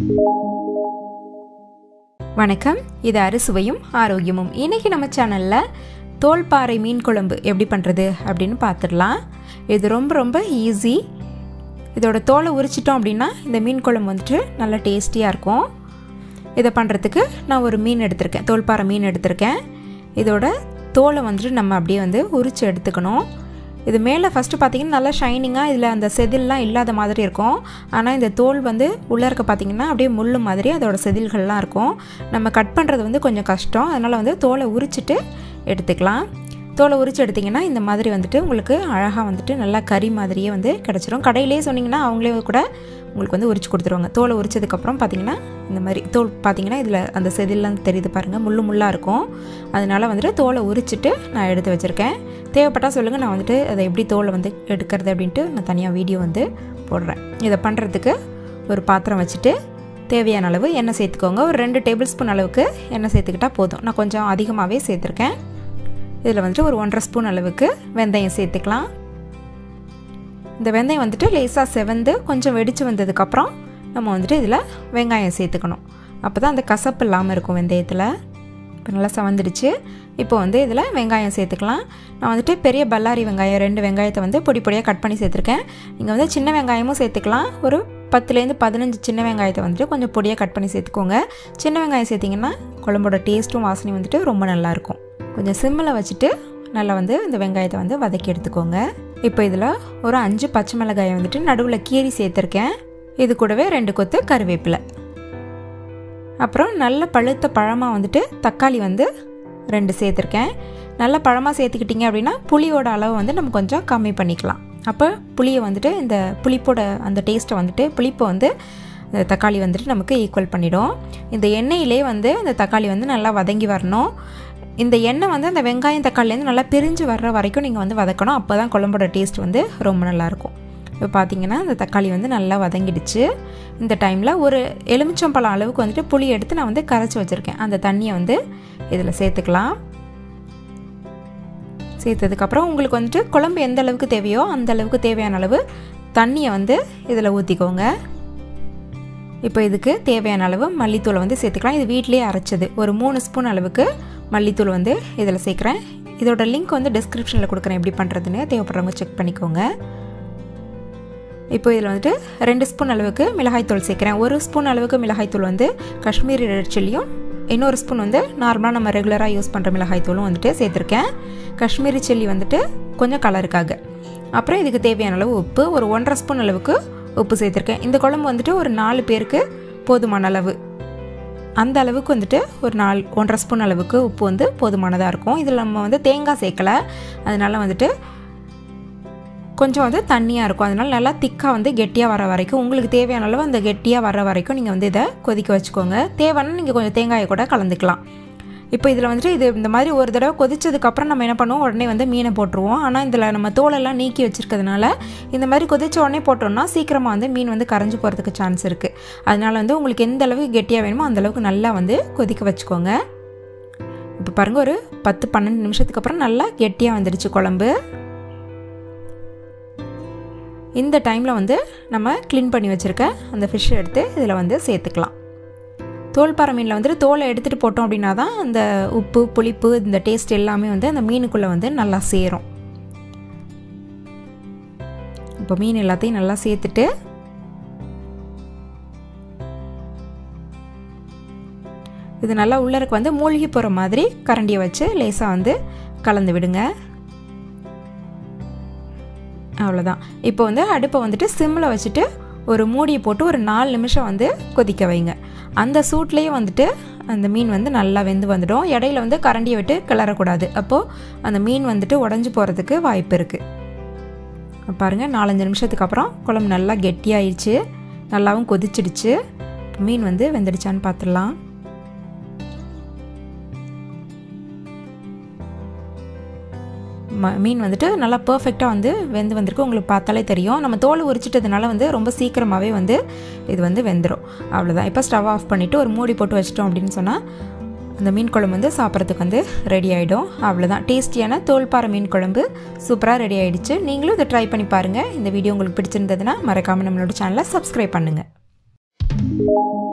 வணக்கம் இது அறுசுவையும் ஆரோக்கியமும் இன்றைக்கி நம்ம சேனலில் தோல்பாறை மீன் குழம்பு எப்படி பண்ணுறது அப்படின்னு பார்த்துடலாம் இது ரொம்ப ரொம்ப ஈஸி இதோட தோலை உரிச்சிட்டோம் அப்படின்னா இந்த மீன் குழம்பு வந்துட்டு நல்லா டேஸ்டியாக இருக்கும் இதை பண்ணுறதுக்கு நான் ஒரு மீன் எடுத்திருக்கேன் தோல்பாறை மீன் எடுத்திருக்கேன் இதோட தோலை வந்துட்டு நம்ம அப்படியே வந்து உரித்து எடுத்துக்கணும் இது மேலே ஃபஸ்ட்டு பார்த்தீங்கன்னா நல்லா ஷைனிங்காக இதில் அந்த செதில்லாம் இல்லாத மாதிரி இருக்கும் ஆனால் இந்த தோல் வந்து உள்ளே இருக்க பார்த்தீங்கன்னா அப்படியே முள் மாதிரி அதோட செதில்கள்லாம் இருக்கும் நம்ம கட் பண்ணுறது வந்து கொஞ்சம் கஷ்டம் அதனால் வந்து தோலை உரிச்சிட்டு எடுத்துக்கலாம் தோலை உரிச்சு எடுத்திங்கன்னா இந்த மாதிரி வந்துட்டு உங்களுக்கு அழகாக வந்துட்டு நல்லா கறி மாதிரியே வந்து கிடச்சிரும் கடையிலே சொன்னிங்கன்னா அவங்களே கூட உங்களுக்கு வந்து உரிச்சு கொடுத்துருவாங்க தோலை உரிச்சதுக்கப்புறம் பார்த்தீங்கன்னா இந்த மாதிரி தோல் பார்த்தீங்கன்னா இதில் அந்த செதில்லாம் தெரியுது பாருங்கள் முள்ளு முள்ளாக இருக்கும் அதனால் வந்துட்டு தோலை உரிச்சிட்டு நான் எடுத்து வச்சுருக்கேன் தேவைப்பட்டால் சொல்லுங்கள் நான் வந்துட்டு அதை எப்படி தோலை வந்து எடுக்கிறது அப்படின்ட்டு நான் தனியாக வீடியோ வந்து போடுறேன் இதை பண்ணுறதுக்கு ஒரு பாத்திரம் வச்சுட்டு தேவையான அளவு எண்ணெய் சேர்த்துக்கோங்க ஒரு ரெண்டு டேபிள் ஸ்பூன் அளவுக்கு எண்ணெய் சேர்த்துக்கிட்டால் போதும் நான் கொஞ்சம் அதிகமாகவே சேர்த்துருக்கேன் இதில் வந்துட்டு ஒரு ஒன்றரை ஸ்பூன் அளவுக்கு வெந்தயம் சேர்த்துக்கலாம் இந்த வெந்தயம் வந்துட்டு லேசாக செவந்து கொஞ்சம் வெடித்து வந்ததுக்கப்புறம் நம்ம வந்துட்டு இதில் வெங்காயம் சேர்த்துக்கணும் அப்போ தான் அந்த கசப்பு இல்லாமல் இருக்கும் வெந்தயத்தில் இப்போ நல்லா செவந்துடுச்சு இப்போ வந்து இதில் வெங்காயம் சேர்த்துக்கலாம் நான் வந்துட்டு பெரிய பல்லாரி வெங்காயம் ரெண்டு வெங்காயத்தை வந்து பொடி பொடியாக கட் பண்ணி சேர்த்துருக்கேன் நீங்கள் வந்து சின்ன வெங்காயமும் சேர்த்துக்கலாம் ஒரு பத்துலேருந்து பதினஞ்சு சின்ன வெங்காயத்தை வந்துட்டு கொஞ்சம் பொடியாக கட் பண்ணி சேர்த்துக்கோங்க சின்ன வெங்காயம் சேர்த்திங்கன்னா குழம்போட டேஸ்ட்டும் வாசனையும் வந்துட்டு ரொம்ப நல்லாயிருக்கும் கொஞ்சம் சிம்மில் வச்சுட்டு நல்லா வந்து இந்த வெங்காயத்தை வந்து வதக்கி எடுத்துக்கோங்க இப்போ இதில் ஒரு அஞ்சு பச்சை மிளகாயை வந்துட்டு நடுவில் கீரி சேர்த்துருக்கேன் இது கூடவே ரெண்டு கொத்து கருவேப்பிலை அப்புறம் நல்ல பழுத்த பழமாக வந்துட்டு தக்காளி வந்து ரெண்டு சேர்த்துருக்கேன் நல்ல பழமாக சேர்த்துக்கிட்டிங்க அப்படின்னா புளியோட அளவு வந்து நம்ம கொஞ்சம் கம்மி பண்ணிக்கலாம் அப்போ புளியை வந்துட்டு இந்த புளிப்போட அந்த டேஸ்ட்டை வந்துட்டு புளிப்பை வந்து இந்த தக்காளி வந்துட்டு நமக்கு ஈக்குவல் பண்ணிடும் இந்த எண்ணெயிலே வந்து இந்த தக்காளி வந்து நல்லா வதங்கி வரணும் இந்த எண்ணெய் வந்து அந்த வெங்காயம் தக்காளிலேருந்து நல்லா பிரிஞ்சு வர்ற வரைக்கும் நீங்கள் வந்து வதக்கணும் அப்போ தான் குழம்போட டேஸ்ட் வந்து ரொம்ப நல்லாயிருக்கும் இப்போ பார்த்தீங்கன்னா இந்த தக்காளி வந்து நல்லா வதங்கிடுச்சு இந்த டைமில் ஒரு எலுமிச்சம்பழம் அளவுக்கு வந்துட்டு புளி எடுத்து நான் வந்து கரைச்சி வச்சுருக்கேன் அந்த தண்ணியை வந்து இதில் சேர்த்துக்கலாம் சேர்த்ததுக்கப்புறம் உங்களுக்கு வந்துட்டு குழம்பு எந்த அளவுக்கு தேவையோ அந்த அளவுக்கு தேவையான அளவு தண்ணியை வந்து இதில் ஊற்றிக்கோங்க இப்போ இதுக்கு தேவையான அளவு மல்லித்தூளை வந்து சேர்த்துக்கலாம் இது வீட்லேயே அரைச்சது ஒரு மூணு ஸ்பூன் அளவுக்கு மல்லித்தூள் வந்து இதில் சேர்க்குறேன் இதோட லிங்க் வந்து டிஸ்கிரிப்ஷனில் கொடுக்குறேன் எப்படி பண்ணுறதுன்னு தேவைப்படுறவங்க செக் பண்ணிக்கோங்க இப்போ இதில் வந்துட்டு ரெண்டு ஸ்பூன் அளவுக்கு மிளகாய்த்தூள் சேர்க்குறேன் ஒரு ஸ்பூன் அளவுக்கு மிளகாய்த்தூள் வந்து காஷ்மீரி ரெட் சில்லியும் இன்னொரு ஸ்பூன் வந்து நார்மலாக நம்ம ரெகுலராக யூஸ் பண்ணுற மிளகாய்த்தூளும் வந்துட்டு சேர்த்துருக்கேன் காஷ்மீரி சில்லி வந்துட்டு கொஞ்சம் கலருக்காக அப்புறம் இதுக்கு தேவையான அளவு உப்பு ஒரு ஒன்றரை ஸ்பூன் அளவுக்கு உப்பு சேர்த்துருக்கேன் இந்த குழம்பு வந்துட்டு ஒரு நாலு பேருக்கு போதுமான அளவு அந்த அளவுக்கு வந்துட்டு ஒரு நாலு ஒன்றரை ஸ்பூன் அளவுக்கு உப்பு வந்து போதுமானதாக இருக்கும் இதில் நம்ம வந்து தேங்காய் சேர்க்கலை அதனால் வந்துட்டு கொஞ்சம் வந்து தண்ணியாக இருக்கும் அதனால் நல்லா திக்காக வந்து கெட்டியாக வர வரைக்கும் உங்களுக்கு தேவையான அளவு அந்த கெட்டியாக வர வரைக்கும் நீங்கள் வந்து இதை கொதிக்க வச்சுக்கோங்க தேவைன்னா நீங்கள் கொஞ்சம் தேங்காயை கூட கலந்துக்கலாம் இப்போ இதில் வந்துட்டு இது இந்த மாதிரி ஒரு தடவை கொதிச்சதுக்கப்புறம் நம்ம என்ன பண்ணுவோம் உடனே வந்து மீனை போட்டுருவோம் ஆனால் இதில் நம்ம தோலெல்லாம் நீக்கி வச்சுருக்கிறதுனால இந்த மாதிரி கொதிச்ச உடனே போட்டோம்னா சீக்கிரமாக வந்து மீன் வந்து கரைஞ்சி போகிறதுக்கு சான்ஸ் இருக்குது அதனால் வந்து உங்களுக்கு எந்த அளவுக்கு கெட்டியாக வேணுமோ அந்த அளவுக்கு நல்லா வந்து கொதிக்க வச்சுக்கோங்க இப்போ பாருங்கள் ஒரு பத்து பன்னெண்டு நிமிஷத்துக்கு அப்புறம் நல்லா கெட்டியாக வந்துடுச்சு குழம்பு இந்த டைமில் வந்து நம்ம க்ளீன் பண்ணி வச்சுருக்க அந்த ஃபிஷ்ஷை எடுத்து இதில் வந்து சேர்த்துக்கலாம் தோல்பாறை மீனில் வந்துட்டு தோலை எடுத்துகிட்டு போட்டோம் அப்படின்னா தான் அந்த உப்பு புளிப்பு இந்த டேஸ்ட் எல்லாமே வந்து அந்த மீனுக்குள்ளே வந்து நல்லா சேரும் இப்போ மீன் எல்லாத்தையும் நல்லா சேர்த்துட்டு இது நல்லா உள்ளருக்கு வந்து மூழ்கி போகிற மாதிரி கரண்டியை வச்சு லேசாக வந்து கலந்து விடுங்க அவ்வளோதான் இப்போ வந்து அடுப்பை வந்துட்டு சிம்மில் வச்சுட்டு ஒரு மூடியை போட்டு ஒரு நாலு நிமிஷம் வந்து கொதிக்க வைங்க அந்த சூட்லேயே வந்துட்டு அந்த மீன் வந்து நல்லா வெந்து வந்துடும் இடையில வந்து கரண்டியை விட்டு கிளறக்கூடாது அப்போது அந்த மீன் வந்துட்டு உடஞ்சி போகிறதுக்கு வாய்ப்பு இருக்குது பாருங்கள் நாலஞ்சு நிமிஷத்துக்கு அப்புறம் குழம்பு நல்லா கெட்டியாயிடுச்சு நல்லாவும் கொதிச்சிடுச்சு மீன் வந்து வெந்துடுச்சான்னு பார்த்துடலாம் ம மீன் வந்துட்டு நல்லா பர்ஃபெக்டாக வந்து வெந்து வந்திருக்கு உங்களுக்கு பார்த்தாலே தெரியும் நம்ம தோல் உரிச்சிட்டதுனால வந்து ரொம்ப சீக்கிரமாகவே வந்து இது வந்து வெந்துடும் அவ்வளோதான் இப்போ ஸ்டவ் ஆஃப் பண்ணிவிட்டு ஒரு மூடி போட்டு வச்சிட்டோம் அப்படின்னு சொன்னால் அந்த மீன் குழம்பு வந்து சாப்பிட்றதுக்கு வந்து ரெடி ஆகிடும் அவ்வளோதான் டேஸ்டியான தோல்பாறை மீன் குழம்பு சூப்பராக ரெடி ஆகிடுச்சு நீங்களும் இதை ட்ரை பண்ணி பாருங்கள் இந்த வீடியோ உங்களுக்கு பிடிச்சிருந்ததுன்னா மறக்காமல் நம்மளோட சேனலை சப்ஸ்கிரைப் பண்ணுங்கள்